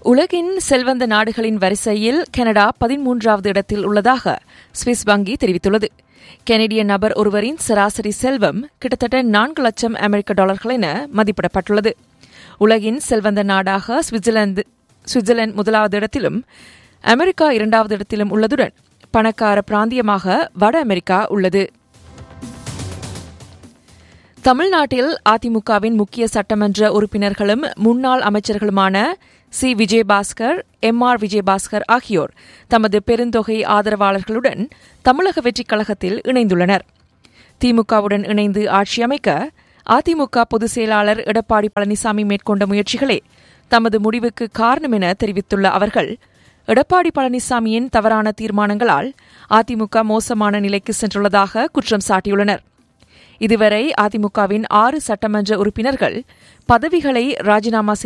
உலகின் செல்வந்த நாடுகளின் வரிசையில் கனடா பதிமூன்றாவது இடத்தில் உள்ளதாக சுவிஸ் வங்கி தெரிவித்துள்ளது கெனடிய நபர் ஒருவரின் சராசரி செல்வம் கிட்டத்தட்ட நான்கு லட்சம் அமெரிக்க டாலர்கள் என மதிப்பிடப்பட்டுள்ளது உலகின் செல்வந்த நாடாக சுவிட்சர்லாந்து சுவிட்சர்லாந்து முதலாவது இடத்திலும் அமெரிக்கா இரண்டாவது இடத்திலும் உள்ளதுடன் பணக்கார பிராந்தியமாக வட அமெரிக்கா உள்ளது தமிழ்நாட்டில் அதிமுகவின் முக்கிய சட்டமன்ற உறுப்பினர்களும் முன்னாள் அமைச்சர்களுமான C Vijayabaskar M R Vijayabaskar ஆகியோர் தமது பெருந்தொகை ஆதரவாளர்களுடன் தமிழக வெற்றிக் கழகத்தில் இணைந்துள்ளனர் திமுகவுடன் இணைந்து ஆட்சி அமைக்க அதிமுக பொதுச் செயலாளர் எடப்பாடி பழனிசாமி மேற்கொண்ட முயற்சிகளே தமது முடிவுக்கு காரணம் என தெரிவித்துள்ள அவர்கள் எடப்பாடி பழனிசாமியின் தவறான தீர்மானங்களால் அதிமுக மோசமான நிலைக்கு சென்றுள்ளதாக குற்றம் சாட்டியுள்ளனர் இதுவரை அதிமுகவின் ஆறு சட்டமன்ற உறுப்பினர்கள் பதவிகளை ராஜினாமா